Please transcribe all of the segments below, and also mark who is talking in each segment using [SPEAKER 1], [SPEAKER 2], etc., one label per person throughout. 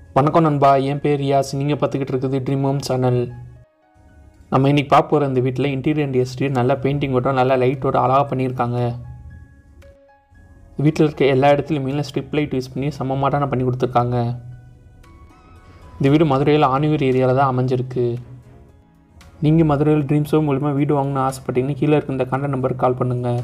[SPEAKER 1] வணக்கம் நண்பா என் பேர் ரியாஸ் நீங்கள் பார்த்துக்கிட்டு இருக்குது ட்ரீம் ஹோம் சேனல் நம்ம இன்றைக்கி பார்க்க போகிற இந்த வீட்டில் இன்டீரியர் அண்ட் எஸ்டீரியர் நல்லா பெயிண்டிங்கோட நல்லா லைட்டோட அழகாக பண்ணியிருக்காங்க வீட்டில் இருக்க எல்லா இடத்துலையுமே ஸ்ட்ரிப் லைட் யூஸ் பண்ணி செம்ம மாட்டான பண்ணி கொடுத்துருக்காங்க இந்த வீடு மதுரையில் ஆணியூர் ஏரியாவில் தான் அமைஞ்சிருக்கு நீங்கள் மதுரையில் ட்ரீம்ஸ் ஹோம் மூலிமா வீடு வாங்கணும்னு ஆசைப்பட்டீங்கன்னா கீழே இருக்க இந்த கான்டாக்ட் நம்பருக்கு கால் பண்ணுங்கள்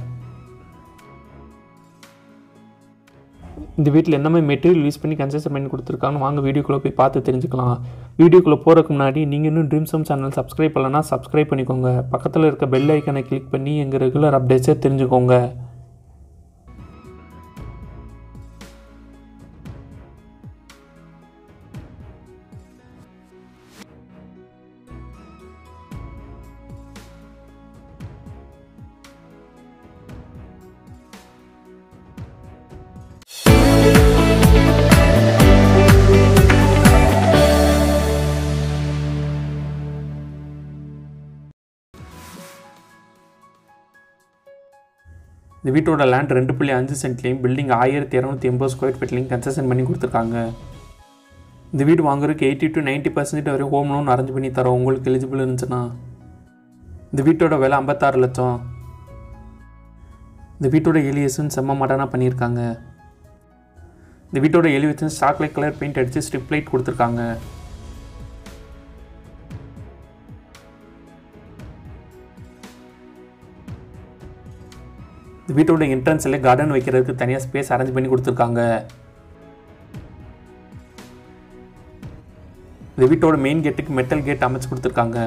[SPEAKER 1] இந்த வீட்டில் என்ன மாதிரி மெட்டீரியல் யூஸ் பண்ணி கன்ஸ்ட்ரக்ஷன் பண்ணி கொடுத்துருக்காங்கன்னு வாங்க வீடியோக்குள்ளே போய் பார்த்து தெரிஞ்சுக்கலாம் வீடியோக்குள்ளே போகிறதுக்கு முன்னாடி நீங்கள் இன்னும் ட்ரீம்ஸ் ஹோம் சேனல் சப்ஸ்கிரைப் பண்ணலன்னா சப்ஸ்கிரைப் பண்ணிக்கோங்க பக்கத்தில் இருக்க பெல் ஐக்கனை கிளிக் பண்ணி எங்கள் ரெகுலர் அப்டேட்ஸை தெரிஞ்சுக்கோங்க இந்த வீட்டோட லேண்ட் ரெண்டு புள்ளி அஞ்சு சென்ட்லேயும் பில்டிங் ஆயிரத்தி இரநூத்தி எண்பது ஸ்கொயர் ஃபீட்லையும் கன்ஸ்ட்ரக்ஷன் பண்ணி கொடுத்துருக்காங்க இந்த வீடு வாங்குறதுக்கு எயிட்டி டு நைன்ட்டி பர்சன்டேஜ் வரை ஹோம் லோன் அரேஞ்ச் பண்ணி தரோம் உங்களுக்கு எலிஜிபிள் இருந்துச்சுன்னா இந்த வீட்டோட விலை ஐம்பத்தாறு லட்சம் இந்த வீட்டோட எலிவேஷன் செம்ம மாடனாக பண்ணியிருக்காங்க இந்த வீட்டோட எலிவேஷன் சாக்லேட் கலர் பெயிண்ட் அடித்து ஸ்ட்ரிப் லைட் கொடுத்துருக்காங்க இந்த வீட்டோட என்ட்ரன்ஸில் கார்டன் வைக்கிறதுக்கு தனியாக ஸ்பேஸ் அரேஞ்ச் பண்ணி கொடுத்துருக்காங்க இந்த வீட்டோட மெயின் கேட்டுக்கு மெட்டல் கேட் அமைச்சு கொடுத்துருக்காங்க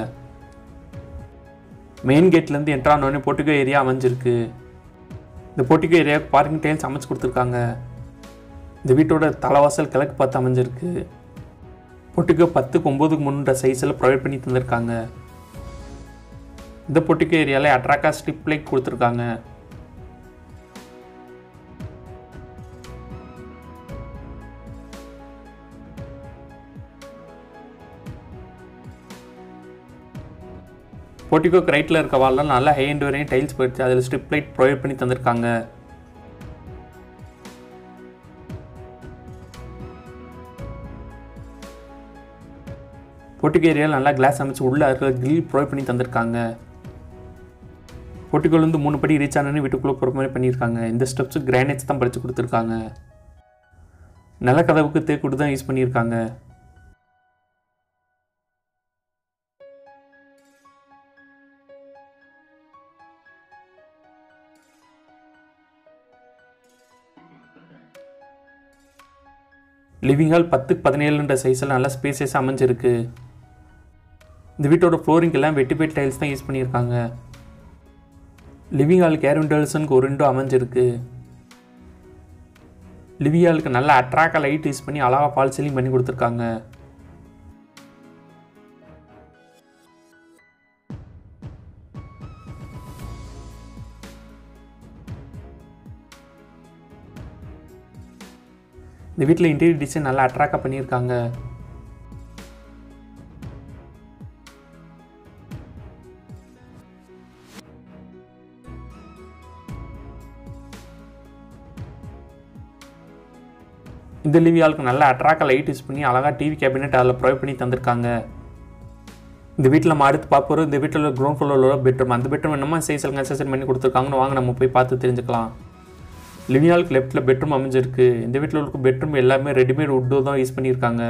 [SPEAKER 1] மெயின் கேட்லேருந்து என்ட்ரு ஆனோடனே போர்ட்டிகோ ஏரியா அமைஞ்சிருக்கு இந்த போர்ட்டிகோ ஏரியாவுக்கு பார்க்கிங் டைல்ஸ் அமைச்சு கொடுத்துருக்காங்க இந்த வீட்டோட தலைவாசல் கிழக்கு பார்த்து அமைஞ்சிருக்கு பொட்டிக்கோ பத்துக்கு ஒம்போதுக்கு முன்னுன்ற சைஸில் ப்ரொவைட் பண்ணி தந்திருக்காங்க இந்த பொட்டிக்கோ ஏரியாவில் அட்ராக்டா ஸ்ட்ரிப் லைட் கொடுத்துருக்காங்க போர்ட்டிகோக்கு ரைட்டில் இருக்க வால்லாம் நல்லா ஹை அண்ட் வரையும் டைல்ஸ் போயிடுச்சு அதில் ஸ்ட்ரிப் லைட் ப்ரொவைட் பண்ணி தந்திருக்காங்க போர்ட்டிகோ ஏரியாவில் நல்லா கிளாஸ் அமைச்சு உள்ளே இருக்கிற கிரில் ப்ரொவைட் பண்ணி தந்திருக்காங்க போர்ட்டிகோலேருந்து மூணு படி ரீச் ஆனு வீட்டுக்குள்ளே போகிற மாதிரி பண்ணியிருக்காங்க இந்த ஸ்டெப்ஸு கிரானைட்ஸ் தான் படித்து கொடுத்துருக்காங்க நிலக்கதவுக்கு தேக்குட்டு தான் யூஸ் பண்ணியிருக்காங்க லிவிங் ஹால் பத்துக்கு பதினேழுன்ற சைஸில் நல்லா ஸ்பேசஸ் அமைஞ்சிருக்கு இந்த வீட்டோட ஃப்ளோரிங் எல்லாம் வெட்டி பெட் டைல்ஸ் தான் யூஸ் பண்ணியிருக்காங்க லிவிங் ஹாலுக்கு ஏர் விண்டோல்ஸனுக்கு ஒரு விண்டோ அமைஞ்சிருக்கு லிவிங் ஹாலுக்கு நல்லா அட்ராக்டாக லைட் யூஸ் பண்ணி அழகாக ஃபால் சீலிங் பண்ணி கொடுத்துருக்காங்க இந்த வீட்டில் இன்டீரியர் டிசைன் நல்லா அட்ராக்டாக பண்ணியிருக்காங்க இந்த லிவி ஆளுக்கு நல்லா அட்ராக்டாக லைட் யூஸ் பண்ணி அழகாக டிவி கேபினெட் அதில் ப்ரொவைட் பண்ணி தந்திருக்காங்க இந்த வீட்டில் நம்ம அடுத்து பார்ப்போம் இந்த வீட்டில் கிரவுண்ட் ஃப்ளோரில் உள்ள பெட்ரூம் அந்த பெட்ரூம் என்னமா சைஸில் கன்ஸ்ட்ரக்ஷன் பண்ணி கொடுத்துருக்காங்கன்னு வாங்க நம்ம போய் பார்த்து தெரிஞ்சுக்கலாம் லிவிங் ஹாலுக்கு லெஃப்ட்டில் பெட்ரூம் அமைஞ்சிருக்கு இந்த வீட்டில் இருக்க பெட்ரூம் எல்லாமே ரெடிமேட் உட்டோ தான் யூஸ் பண்ணியிருக்காங்க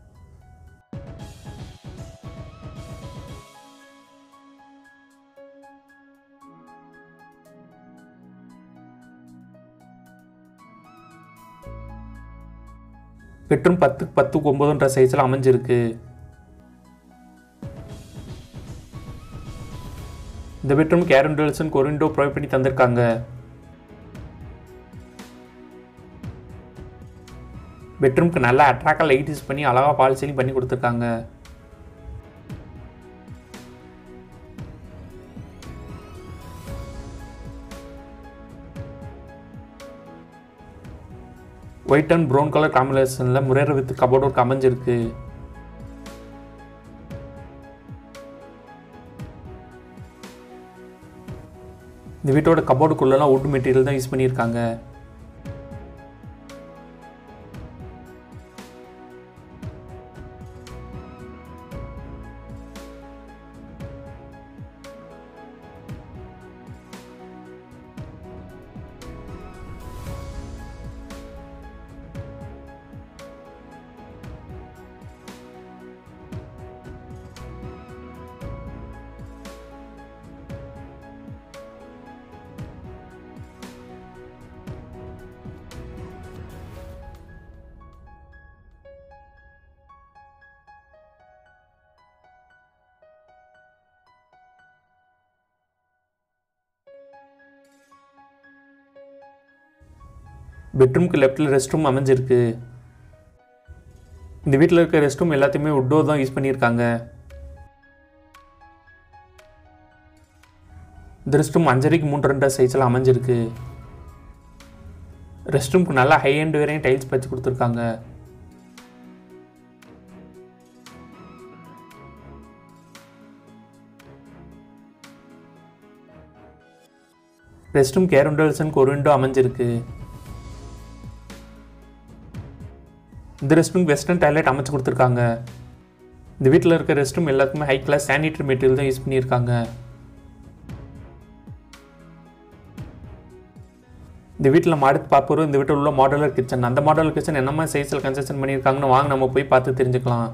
[SPEAKER 1] பெட்ரூம் பத்துக்கு பத்துக்கு ஒம்பதுன்ற சைஸில் அமைஞ்சிருக்கு இந்த பெட்ரூம் கேரன் டெல்சன் ஒரு விண்டோ ப்ரொவைட் பண்ணி தந்திருக்காங்க பெட்ரூம்க்கு நல்லா அட்ராக்டாக லைட் யூஸ் பண்ணி அழகாக பால் சீலிங் பண்ணி கொடுத்துருக்காங்க ஒயிட் அண்ட் ப்ரௌன் கலர் காம்பினேஷனில் முரேர் வித் கபோர்ட் ஒர்க் அமைஞ்சிருக்கு இந்த வீட்டோட கபோர்டுக்குள்ளெல்லாம் wood மெட்டீரியல் தான் யூஸ் பண்ணியிருக்காங்க பெட்ரூம்க்கு லெஃப்ட்டில் ரெஸ்ட் ரூம் அமைஞ்சிருக்கு இந்த வீட்டில் இருக்க ரெஸ்ட் ரூம் எல்லாத்தையுமே உட்டோ தான் யூஸ் பண்ணியிருக்காங்க இந்த ரெஸ்ட் ரூம் அஞ்சரைக்கு மூன்று ரெண்டு சைஸில் அமைஞ்சிருக்கு ரெஸ்ட் ரூம்க்கு நல்லா ஹை எண்ட் வரையும் டைல்ஸ் வச்சு கொடுத்துருக்காங்க ரெஸ்ட் ரூம் கேர் விண்டோஸ்க்கு ஒரு விண்டோ அமைஞ்சிருக்கு இந்த ரெஸ்ட் ரூம் வெஸ்டர்ன் டாய்லெட் அமைச்சு கொடுத்துருக்காங்க இந்த வீட்டில் இருக்க ரெஸ்ட் ரூம் எல்லாத்துக்குமே ஹை கிளாஸ் சானிட்டரி மெட்டீரியல் தான் யூஸ் பண்ணியிருக்காங்க இந்த வீட்டில் நம்ம அடுத்து பார்ப்போம் இந்த வீட்டில் உள்ள மாடலர் கிச்சன் அந்த மாடலர் கிச்சன் என்ன மாதிரி சைஸில் கன்ஸ்ட்ரக்ஷன் பண்ணியிருக்காங்கன்னு வாங்க நம்ம போய் பார்த்து தெரிஞ்சுக்கலாம்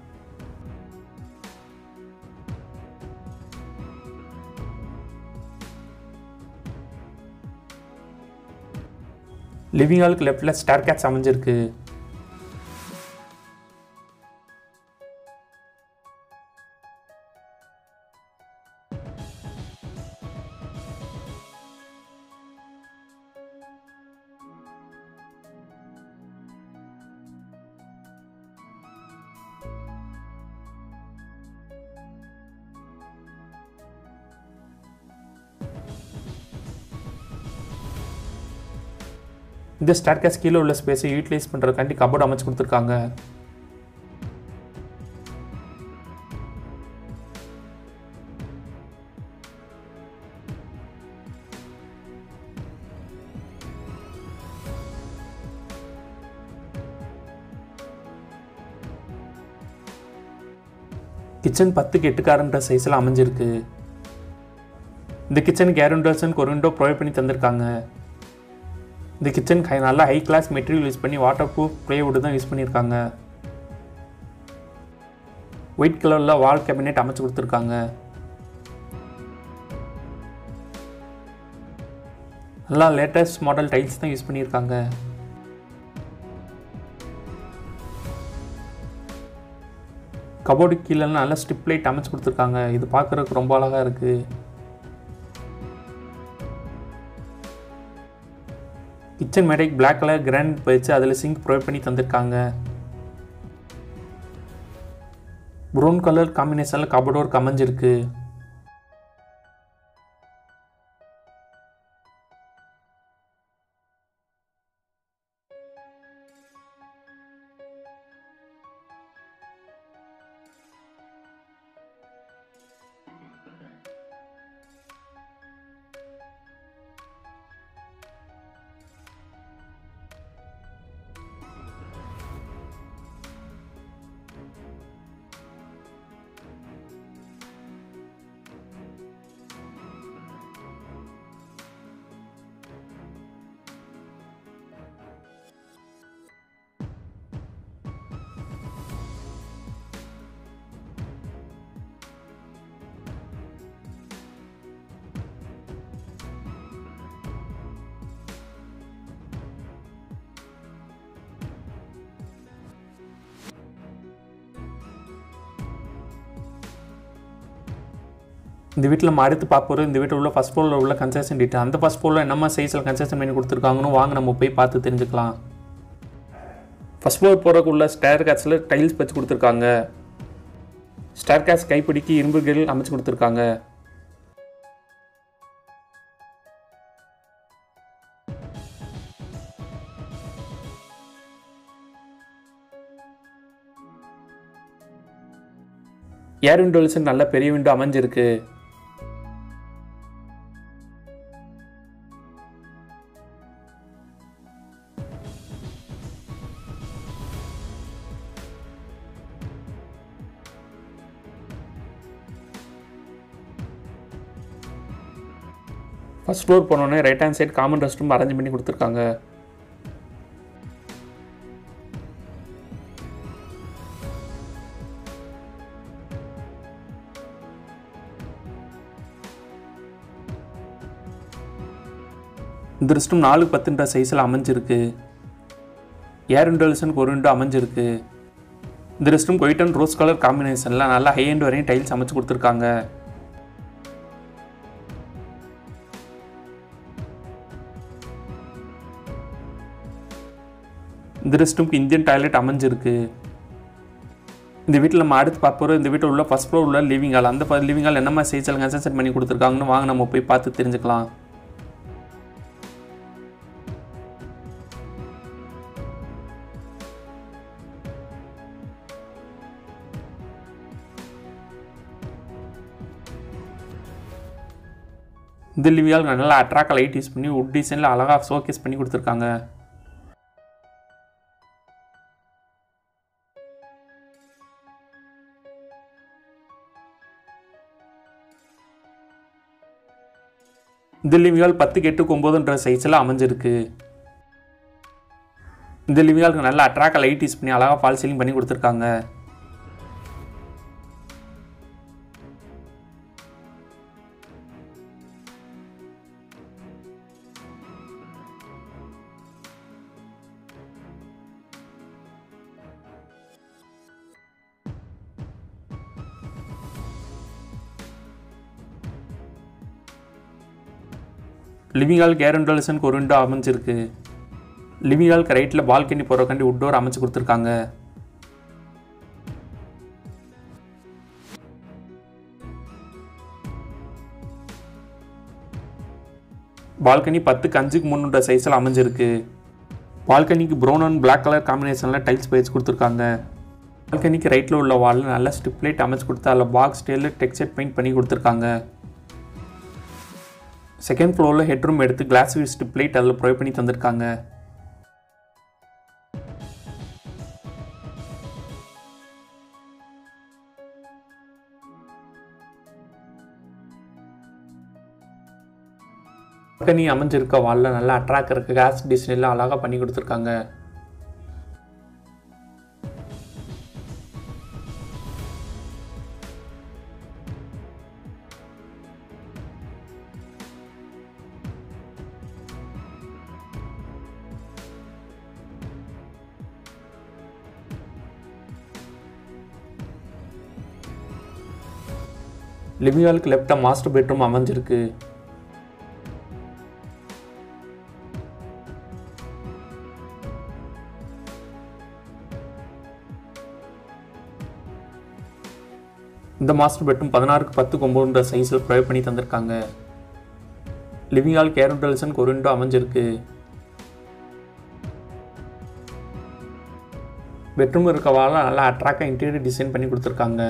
[SPEAKER 1] லிவிங் ஹாலுக்கு லெஃப்டில் ஸ்டார் கேட்ஸ் அமைஞ்சிருக்கு இந்த ஸ்டார்கேஸ் கீழே உள்ள ஸ்பேஸை யூட்டிலைஸ் பண்ணுறதுக்காண்டி கபோர்டு அமைச்சு கொடுத்துருக்காங்க கிச்சன் பத்துக்கு எட்டுக்காரன்ற சைஸில் அமைஞ்சிருக்கு இந்த கிச்சனுக்கு ஏர் விண்டோஸ்க்கு ஒரு விண்டோ ப்ரொவைட் பண்ணி தந்திருக்காங்க இந்த கிச்சன் ஹை நல்லா ஹை கிளாஸ் மெட்டீரியல் யூஸ் பண்ணி வாட்டர் ப்ரூஃப் ப்ளேவுட் தான் யூஸ் பண்ணியிருக்காங்க ஒயிட் கலரில் வால் கேபினெட் அமைச்சு கொடுத்துருக்காங்க நல்லா லேட்டஸ்ட் மாடல் டைல்ஸ் தான் யூஸ் பண்ணியிருக்காங்க கபோர்டு கீழே நல்லா ஸ்டிப் லைட் அமைச்சு கொடுத்துருக்காங்க இது பார்க்குறதுக்கு ரொம்ப அழகாக இருக்குது கிச்சன் மேடைக்கு பிளாக் கலர் கிராண்ட் வச்சு அதில் சிங்க் ப்ரொவைட் பண்ணி தந்திருக்காங்க ப்ரௌன் கலர் காம்பினேஷனில் கபோர்ட் ஒர்க் அமைஞ்சிருக்கு இந்த வீட்டில் நம்ம அடுத்து பார்ப்போம் இந்த வீட்டில் உள்ள ஃபஸ்ட் ஃப்ளோரில் உள்ள கன்ஸ்ட்ரக்ஷன் டீட்டெயில் அந்த ஃபஸ்ட் ஃப்ளோரில் என்னமா சைஸில் கன்ஸ்ட்ரக்ஷன் பண்ணி கொடுத்துருக்காங்கன்னு வாங்க நம்ம போய் பார்த்து தெரிஞ்சுக்கலாம் ஃபஸ்ட் ஃப்ளோர் போகிறக்குள்ள ஸ்டேர் கேட்ஸில் டைல்ஸ் வச்சு கொடுத்துருக்காங்க ஸ்டேர் கேஸ் கைப்பிடிக்கு இரும்பு கிரில் அமைச்சு கொடுத்துருக்காங்க ஏர் விண்டோல்ஸ் நல்ல பெரிய விண்டோ அமைஞ்சிருக்கு ஃபர்ஸ்ட் ஃப்ளோர் போனோடனே right hand side common rest room arrange பண்ணி கொடுத்துருக்காங்க இந்த ரெஸ்ட் ரூம் நாலு பத்துன்ற சைஸில் அமைஞ்சிருக்கு ஏர் விண்டோல்ஸனுக்கு ஒரு விண்டோ அமைஞ்சிருக்கு இந்த rest room white and rose colour காம்பினேஷனில் நல்லா ஹை எண்ட் வரையும் டைல்ஸ் அமைச்சு கொடுத்துருக்காங்க இந்த ரெஸ்ட் ரூம்க்கு இந்தியன் டாய்லெட் அமைஞ்சிருக்கு இந்த வீட்டில் நம்ம அடுத்து பார்க்க போகிறோம் இந்த வீட்டில் உள்ள ஃபஸ்ட் ஃப்ளோர் உள்ள லிவிங் ஹால் அந்த லிவிங் ஹால் என்ன மாதிரி சைஸில் கன்சன்செட் பண்ணி கொடுத்துருக்காங்கன்னு வாங்க நம்ம போய் பார்த்து தெரிஞ்சுக்கலாம் இந்த லிவியால் நல்லா அட்ராக்ட் லைட் யூஸ் பண்ணி உட் டிசைனில் அழகாக ஷோகேஸ் பண்ணி கொடுத்துருக்காங்க இந்த லிவியால் பத்துக்கு எட்டுக்கு ஒம்போதுன்ற சைஸில் அமைஞ்சிருக்கு இந்த லிவியாலுக்கு நல்லா அட்ராக்ட் லைட் யூஸ் பண்ணி அழகாக ஃபால் சீலிங் பண்ணி கொடுத்துருக்காங்க லிவிங் ஹால் கேரண்டல்சனுக்கு ஒரு விண்டோ அமைஞ்சிருக்கு லிவிங் ஹாலுக்கு ரைட்டில் பால்கனி போகிறக்காண்டி உட் டோர் அமைச்சு கொடுத்துருக்காங்க பால்கனி பத்துக்கு அஞ்சுக்கு மூணுன்ற சைஸில் அமைஞ்சிருக்கு பால்கனிக்கு ப்ரௌன் அண்ட் பிளாக் கலர் காம்பினேஷனில் டைல்ஸ் பேச்சு கொடுத்துருக்காங்க பால்கனிக்கு ரைட்டில் உள்ள வாலில் நல்ல ஸ்ட்ரிப் லைட் அமைச்சு கொடுத்து அதில் பாக்ஸ் ஸ்டைலில் டெக்ஸ்சர் பெயிண்ட் பண்ணி கொடுத்துருக்காங்க செகண்ட் ஃப்ளோரில் ஹெட்ரூம் எடுத்து கிளாஸ் ஸ்ட்ரிப் லைட் அதில் ப்ரொவைட் பண்ணி தந்திருக்காங்க பால்கனி அமைஞ்சிருக்க வாலில் நல்லா அட்ராக்ட் இருக்க கேஸ் டிசைனில் அழகாக பண்ணி கொடுத்துருக்காங்க லிவிங் ஹாலுக்கு லெஃப்டாக மாஸ்டர் பெட்ரூம் அமைஞ்சிருக்கு இந்த மாஸ்டர் பெட்ரூம் பதினாறுக்கு பத்துக்கு ஒம்பதுன்ற சைஸில் ப்ரொவைட் பண்ணி தந்திருக்காங்க லிவிங் ஹால் கேரண்டல்சனுக்கு ஒரு விண்டோ அமைஞ்சிருக்கு பெட்ரூம் இருக்க வாழ நல்லா அட்ராக்டாக இன்டீரியர் டிசைன் பண்ணி கொடுத்துருக்காங்க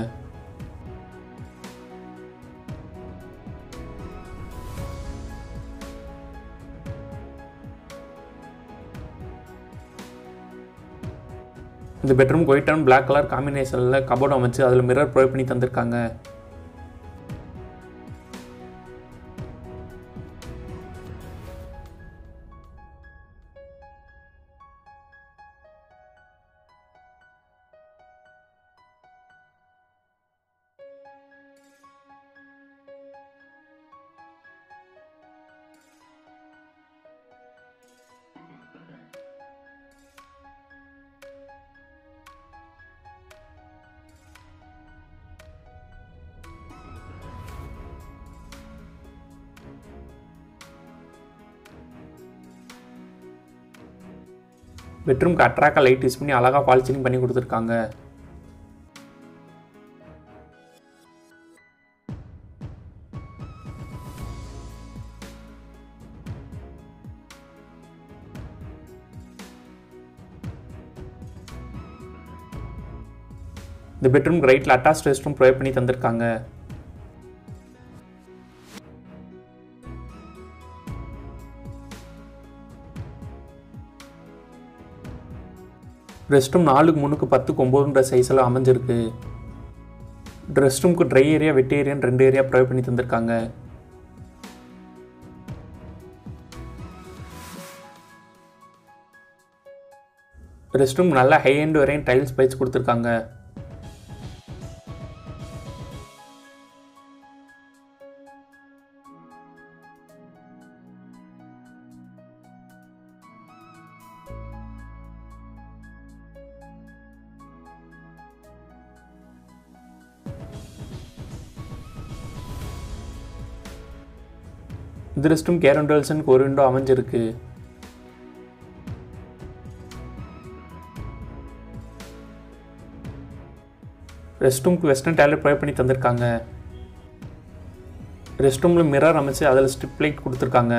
[SPEAKER 1] இந்த bedroom white and black colour காம்பினேஷனில் கபோர்ட் அமைச்சு அதில் மிரர் ப்ரொவைட் பண்ணி தந்திருக்காங்க பெட்ரூம்க்கு அட்ராக்டாக லைட் யூஸ் பண்ணி அழகாக ஃபால் சீலிங் பண்ணி கொடுத்துருக்காங்க இந்த பெட்ரூம் ரைட்டில் அட்டாச் ரெஸ்ட் ரூம் ப்ரொவைட் பண்ணி தந்திருக்காங்க ரெஸ்ட் ரூம் நாலுக்கு மூணுக்கு பத்துக்கு ஒம்போதுன்ற சைஸில் அமைஞ்சிருக்கு ரெஸ்ட் ரூமுக்கு ட்ரை ஏரியா வெட் ஏரியான்னு ரெண்டு ஏரியா ப்ரொவைட் பண்ணி தந்திருக்காங்க ரெஸ்ட் ரூம் நல்லா ஹை எண்ட் வரையும் டைல்ஸ் பைச் கொடுத்துருக்காங்க இது ரெஸ்ட் ரூம் கேரண்டல்சனுக்கு ஒரு விண்டோ அமைஞ்சிருக்கு ரெஸ்ட் ரூமுக்கு வெஸ்டர்ன் டாய்லெட் ப்ரொவைட் பண்ணி தந்திருக்காங்க ரெஸ்ட் ரூமில் மிரர் அமைச்சு அதில் ஸ்ட்ரிப் லைட் கொடுத்துருக்காங்க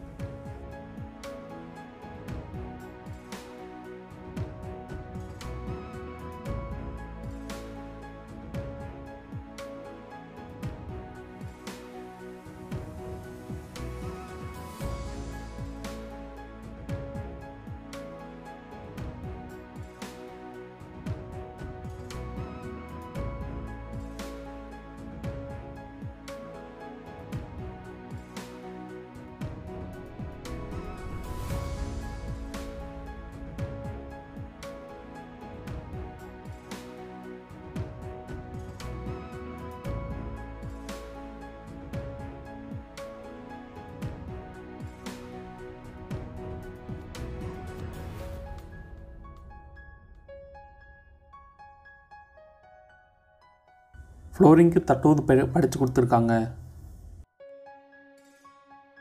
[SPEAKER 1] ஃப்ளோரிங்க்கு தட்டுவது ப படித்து கொடுத்துருக்காங்க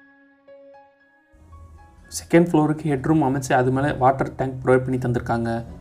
[SPEAKER 1] செகண்ட் ஃப்ளோருக்கு ஹெட்ரூம் அமைச்சு அது மேலே வாட்டர் டேங்க் ப்ரொவைட் பண்ணி தந்திருக்காங்க